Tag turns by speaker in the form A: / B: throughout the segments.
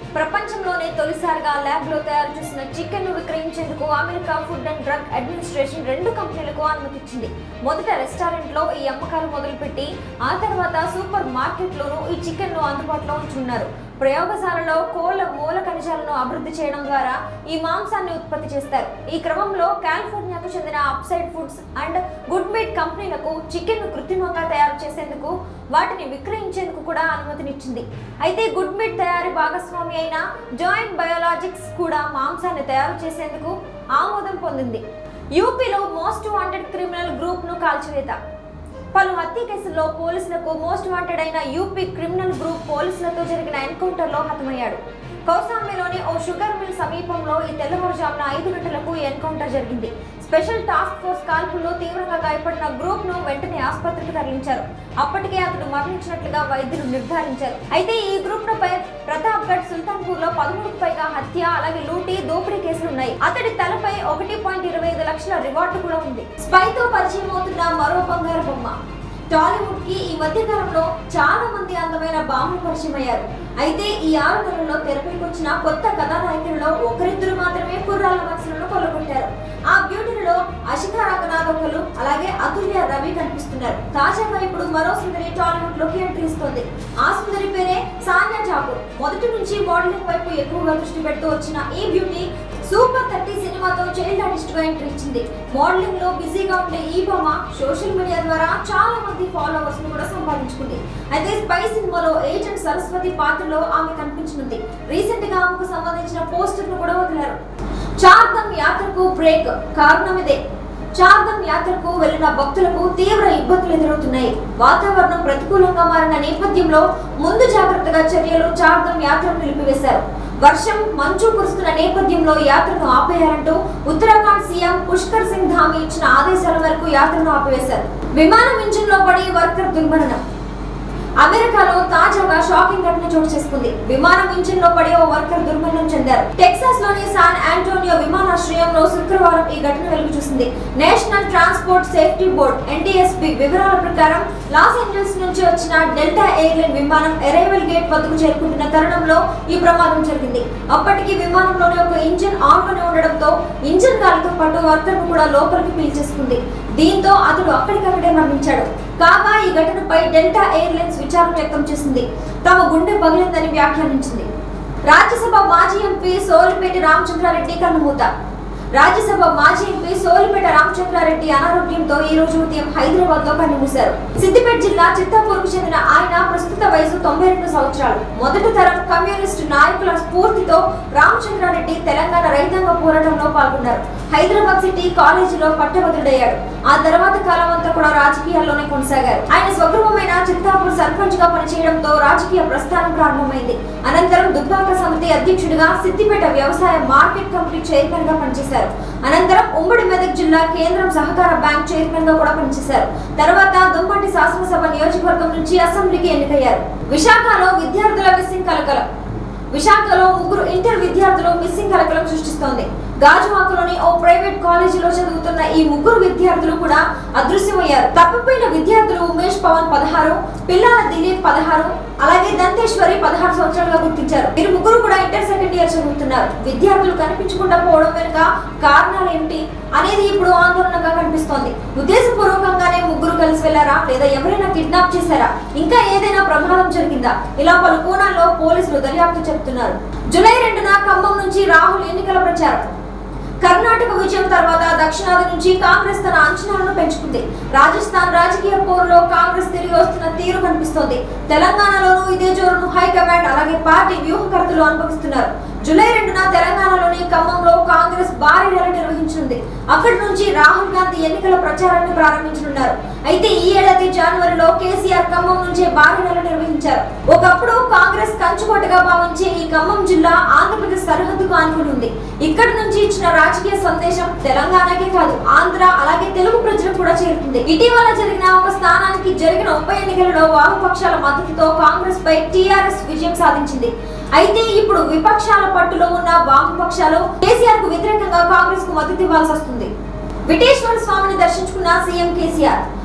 A: ప్రపంచంలోనే తొలిసారిగా ల్యాబ్ లో తయారు చేసిన చికెన్ ను విక్రయించేందుకు America food and drug administration రెండు కంపెనీలకు అనుమతిచ్చింది మొదట రెస్టారెంట్ లో ఈ అమ్మకాలు మొదలుపెట్టి ఆ తర్వాత సూపర్ మార్కెట్ లోనూ ఈ చికెన్ ను అందుబాటులో ఉంచున్నారు ప్రయోగశాలలో కోళ్ల మూల ఖనిజాలను అభివృద్ధి చేయడం ద్వారా ఈ మాంసాన్ని ఉత్పత్తి చేస్తారు ఈ క్రమంలో కాలిఫోర్నియాకు చెందిన Upside Foods and Good Meat కంపెనీలకు చికెన్ ను కృత్రిమంగా తయారు చేసేందుకు వాటిని విక్రయించేందుకు కూడా అనుమతినిచ్చింది అయితే గుడ్ మీట్ తయారీ భాగస్వామి అయిన జాయింట్ బయోలాజిక్స్ కూడా మాంసాన్ని తయారు చేసేందుకు ఆమోదం పొందింది యూపీలో మోస్ట్ వాంటెడ్ క్రిమినల్ గ్రూప్ ను కాల్చివేత పలు హత్య కేసుల్లో పోలీసులకు మోస్ట్ వాంటెడ్ అయిన యూపీ క్రిమినల్ గ్రూప్ పోలీసులతో జరిగిన ఎన్కౌంటర్ లో హతమయ్యాడు కౌసాంబిలోని ఓ షుగర్ మిల్ సమీపంలో ఈ తెల్లవారుజామున ఐదు గంటలకు ఈ ఎన్కౌంటర్ జరిగింది స్పెషల్ టాస్క్ ఫోర్స్ కాల్పుల్లో తీవ్రంగా గాయపడిన గ్రూప్ ను వెంటనే ఆసుపత్రికి తరలించారు అప్పటికే అతడు మరణించినట్లుగా వైద్యులు నిర్ధారించారు అయితే ఈ గ్రూప్ ను పై ప్రతాప్ గఢ్ సుల్తాన్పూర్ లో పదమూడుకు పైగా హత్య అలాగే లూటీ దోపిడీ కేసులు ఉన్నాయి అతడి తలపై ఒకటి పాయింట్ ఇరవై ఐదు లక్షల రివార్డు కూడా ఉంది స్పై తో పరిచయం అవుతున్న మరో బంగారు బొమ్మ టాలీవుడ్ కి ఈ మధ్య కాలంలో చాలా మంది అందమైన భామలు పరిచయం అయ్యారు అయితే ఈ ఆరు నెలల్లో తెరపైకి వచ్చిన కొత్త కథానాయకులలో ఒకరిద్దరు మాత్రమే కుర్రాల మనసులను కొల్లగొట్టారు ఆ బ్యూటీలలో అశిక రంగనాథ్ ఒకరు అలాగే అతుల్య రవి కనిపిస్తున్నారు తాజాగా ఇప్పుడు మరో సుందరి టాలీవుడ్ లోకి ఎంట్రీ ఇస్తోంది ఆ సుందరి పేరే సాన్యా ఠాకూర్ మొదటి నుంచి మోడలింగ్ వైపు ఎక్కువగా దృష్టి పెడుతూ వచ్చిన ఈ బ్యూటీ సూపర్ థర్టీ సినిమాతో చైల్డ్ ఆర్టిస్ట్ గా ఎంట్రీ ఇచ్చింది మోడలింగ్ లో బిజీగా ఉండే ఈ బొమ్మ సోషల్ మీడియా ద్వారా చాలా మంది ఫాలోవర్స్ ను కూడా సంపాదించుకుంది అయితే స్పై సినిమాలో ఏజెంట్ సరస్వతి పాత్రలో ఆమె కనిపించనుంది రీసెంట్ గా ఆమెకు సంబంధించిన పోస్టర్ ను కూడా వదిలారు చార్ధమ్ యాత్రకు బ్రేక్ కారణం ఇదే చార్ధమ్ యాత్రకు వెళ్లిన భక్తులకు తీవ్ర ఇబ్బందులు ఎదురవుతున్నాయి వాతావరణం ప్రతికూలంగా మారిన నేపథ్యంలో ముందు జాగ్రత్తగా చర్యలు చార్ధమ్ యాత్రను నిలిపివేశారు వర్షం మంచు కురుస్తున్న నేపథ్యంలో యాత్రను ఆపేయాలంటూ ఉత్తరాఖండ్ సీఎం పుష్కర్ సింగ్ ధామి ఇచ్చిన ఆదేశాల మేరకు యాత్రను ఆపివేశారు విమానం ఇంజిన్ లో పడి వర్కర్ దుర్మరణం అమెరికాలో తాజాగా షాకింగ్ ఘటన చోటు చేసుకుంది విమానం ఇంజిన్ లో పడి ఓ వర్కర్ దుర్మరణం చెందారు టెక్సాస్ లోని శాన్ ఆంటోనియో విమానాశ్రయంలో శుక్రవారం ఈ ఘటన వెలుగు చూసింది national transport safety board NTSP వివరాల ప్రకారం లాస్ ఏంజల్స్ నుంచి వచ్చిన డెల్టా ఎయిర్లైన్ విమానం ఎరైవల్ గేట్ వద్దకు చేరుకుంటున్న తరుణంలో ఈ ప్రమాదం జరిగింది అప్పటికి విమానంలోని ఒక ఇంజిన్ ఆన్ లోనే ఉండడంతో ఇంజిన్ గాలితో పాటు వర్కర్ ను కూడా లోపలికి పీల్చేసుకుంది దీంతో అతడు అక్కడికక్కడే మరణించాడు కాగా ఈ ఘటనపై డెల్టా ఎయిర్లైన్స్ విచారణ వ్యక్తం చేసింది తమ గుండె పగిలిందని వ్యాఖ్యానించింది రాజ్యసభ మాజీ ఎంపీ సోలిపేటి రామచంద్రారెడ్డి కన్నుమూత రాజ్యసభ మాజీ ఎంపీ సోలిపేట రామచంద్రారెడ్డి అనారోగ్యంతో ఈ రోజు ఉదయం హైదరాబాద్ లో కన్నుమూశారు సిద్దిపేట జిల్లా చిత్తాపూర్కు చెందిన ఆయన ప్రస్తుత వయసు తొంభై రెండు సంవత్సరాలు మొదటి తరం కమ్యూనిస్టు నాయకుల స్ఫూర్తితో రామచంద్రారెడ్డి తెలంగాణ రైతాంగ పోరాటంలో పాల్గొన్నారు హైదరాబాద్ సిటీ కాలేజీలో పట్టభద్రుడయ్యాడు ఆ తర్వాత కాలం అంతా కూడా రాజకీయాల్లోనే కొనసాగారు ఆయన స్వగృహమైన చిత్తాపూర్ సర్పంచ్ గా పనిచేయడంతో రాజకీయ ప్రస్థానం ప్రారంభమైంది అనంతరం దుబ్బాక సమితి అధ్యక్షుడిగా సిద్దిపేట వ్యవసాయ మార్కెట్ కమిటీ చైర్మన్ గా పనిచేశారు అనంతరం ఉమ్మడి మెదక్ జిల్లా కేంద్రం సహకార బ్యాంక్ చైర్మన్ గా కూడా పనిచేశారు తర్వాత దుమ్మంటి శాసనసభ నియోజకవర్గం నుంచి అసెంబ్లీకి ఎన్నికయ్యారు విశాఖలో విద్యార్థుల మిస్సింగ్ కలకలం విశాఖలో ముగ్గురు ఇంటర్ విద్యార్థులు మిస్సింగ్ కలకలం సృష్టిస్తోంది గాజువాకలోని ఓ ప్రైవేట్ కాలేజీలో చదువుతున్న ఈ ముగ్గురు విద్యార్థులు కూడా అదృశ్యమయ్యారు తప్పిపోయిన విద్యార్థులు ఉమేష్ పవన్ పదహారు పిల్లాల దిలీప్ పదహారు అలాగే దంతేశ్వరి పదహారు సంవత్సరాలుగా గుర్తించారు వీరు ముగ్గురు కూడా ఇంటర్ సెకండ్ ఇయర్ చదువుతున్నారు విద్యార్థులు కనిపించకుండా పోవడం వెనుక కారణాలు ఏమిటి అనేది ఇప్పుడు ఆందోళనగా కనిపిస్తోంది ఉద్దేశపూర్వకంగానే ముగ్గురు కలిసి వెళ్లారా లేదా ఎవరైనా కిడ్నాప్ చేశారా ఇంకా ఏదైనా ప్రమాదం జరిగిందా ఇలా పలు కోణాల్లో పోలీసులు దర్యాప్తు చెబుతున్నారు జూలై రెండున ఖమ్మం నుంచి రాహుల్ ఎన్నికల ప్రచారం కర్ణాటక విజయం తర్వాత దక్షిణాది నుంచి కాంగ్రెస్ తన అంచనాలను పెంచుకుంది రాజస్థాన్ రాజకీయ పోరులో కాంగ్రెస్ తిరిగి వస్తున్న తీరు కనిపిస్తోంది తెలంగాణలోనూ ఇదే జోరును హైకమాండ్ అలాగే పార్టీ వ్యూహకర్తలు అనుభవిస్తున్నారు జూలై రెండున తెలంగాణలోని ఖమ్మంలో కాంగ్రెస్ భారీ ర్యాలీ నిర్వహించనుంది అక్కడి నుంచి రాహుల్ గాంధీ ఎన్నికల ప్రచారాన్ని ప్రారంభించనున్నారు అయితే ఈ ఏడాది జనవరిలో కేసీఆర్ ఖమ్మం నుంచే భారీ ర్యాలీ నిర్వహించారు ఒకప్పుడు కాంగ్రెస్ కంచుకోటగా భావించే ఈ ఖమ్మం జిల్లా ఆంధ్రప్రదేశ్ సరిహద్దుకు ఆనుకుని ఉంది ఇక్కడి నుంచి ఇచ్చిన రాజకీయ సందేశం తెలంగాణకే కాదు ఆంధ్ర అలాగే తెలుగు ప్రజలకు కూడా చేరుతుంది ఇటీవల జరిగిన ఒక స్థానానికి జరిగిన ఉప ఎన్నికలలో వామపక్షాల మద్దతుతో కాంగ్రెస్ పై టీఆర్ఎస్ విజయం సాధించింది అయితే ఇప్పుడు విపక్షాల పట్టులో ఉన్న వామపక్షాలు కేసీఆర్ కు వ్యతిరేకంగా కాంగ్రెస్ కు మద్దతు ఇవ్వాల్సి వస్తుంది విటేశ్వర స్వామిని దర్శించుకున్న సీఎం కేసీఆర్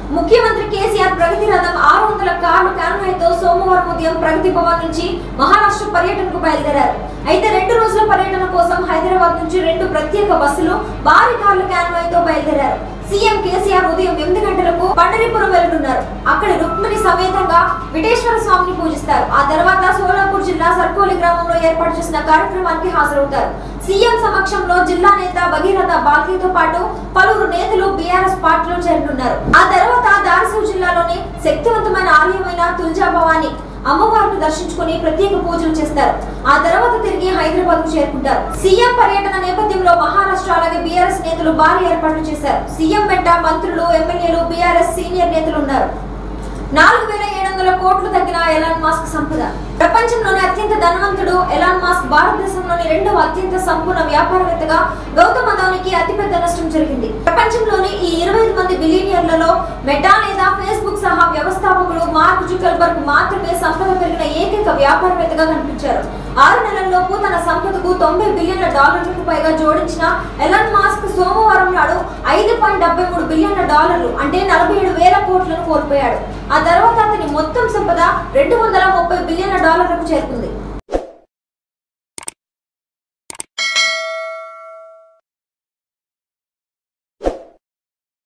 A: ముఖ్యమంత్రి కేసీఆర్ ప్రగతి రథం ఆరు వందల కార్లు కాన్వాయ్తో సోమవారం ఉదయం ప్రగతి భవన్ నుంచి మహారాష్ట్ర పర్యటనకు బయలుదేరారు అయితే రెండు రోజుల పర్యటన కోసం హైదరాబాద్ నుంచి రెండు ప్రత్యేక బస్సులు భారీ కార్ల కాన్వాయ్తో బయలుదేరారు సీఎం కేసీఆర్ ఉదయం ఎనిమిది గంటలకు పండరీపురం వెళ్తున్నారు అక్కడ రుక్మిణి సమేతంగా విటేశ్వర స్వామిని పూజిస్తారు ఆ తర్వాత సోలాపూర్ జిల్లా సర్కోలి గ్రామంలో ఏర్పాటు చేసిన కార్యక్రమానికి హాజరవుతారు సీఎం సమక్షంలో జిల్లా నేత భగీరథ బాల్కేతో పాటు పలువురు నేతలు బీఆర్ఎస్ పార్టీలో చేరనున్నారు ఆ తర్వాత దార్సూర్ జిల్లాలోని శక్తివంతమైన ఆలయమైన తుల్జా భవాని అమ్మవారిని దర్శించుకుని ప్రత్యేక పూజలు చేస్తారు ఆ తర్వాత తిరిగి హైదరాబాద్ కు చేరుకుంటారు సీఎం పర్యటన నేపథ్యంలో మహారాష్ట్ర అలాగే బీఆర్ఎస్ నేతలు భారీ ఏర్పాట్లు చేశారు సీఎం వెంట మంత్రులు ఎమ్మెల్యేలు బీఆర్ఎస్ సీనియర్ నేతలు ఉన్నారు నాలుగు వేల ఏడు వందల కోట్లు తగ్గిన ఎలాన్ మాస్క్ సంపద ప్రపంచంలోని అత్యంత ధనవంతుడు ఎలాన్ మాస్క్ భారతదేశంలోని రెండవ అత్యంత సంపూర్ణ వ్యాపారవేత్తగా గౌతమ్ అదానికి అతిపెద్ద నష్టం జరిగింది ప్రపంచంలోని ఈ ఇరవై ఐదు మంది బిలియనియర్లలో మెటా లేదా ఫేస్బుక్ సహా వ్యవస్థాపకులు మార్క్ జుకర్బర్గ్ మాత్రమే సంపద పెరిగిన ఏకైక వ్యాపారవేత్తగా కనిపించారు ఆరు నెలల్లోపు తన సంపదకు తొంభై బిలియన్ల డాలర్లకు పైగా జోడించిన ఎలాన్ మాస్క్ సోమవారం నాడు ఐదు పాయింట్ డెబ్బై మూడు బిలియన్ల డాలర్లు అంటే నలభై ఏడు వేల కోట్లను కోల్పోయాడు ఆ తర్వాత అతని మొత్తం సంపద రెండు వందల ముప్పై బిలియన్ల డాలర్లకు చేరుకుంది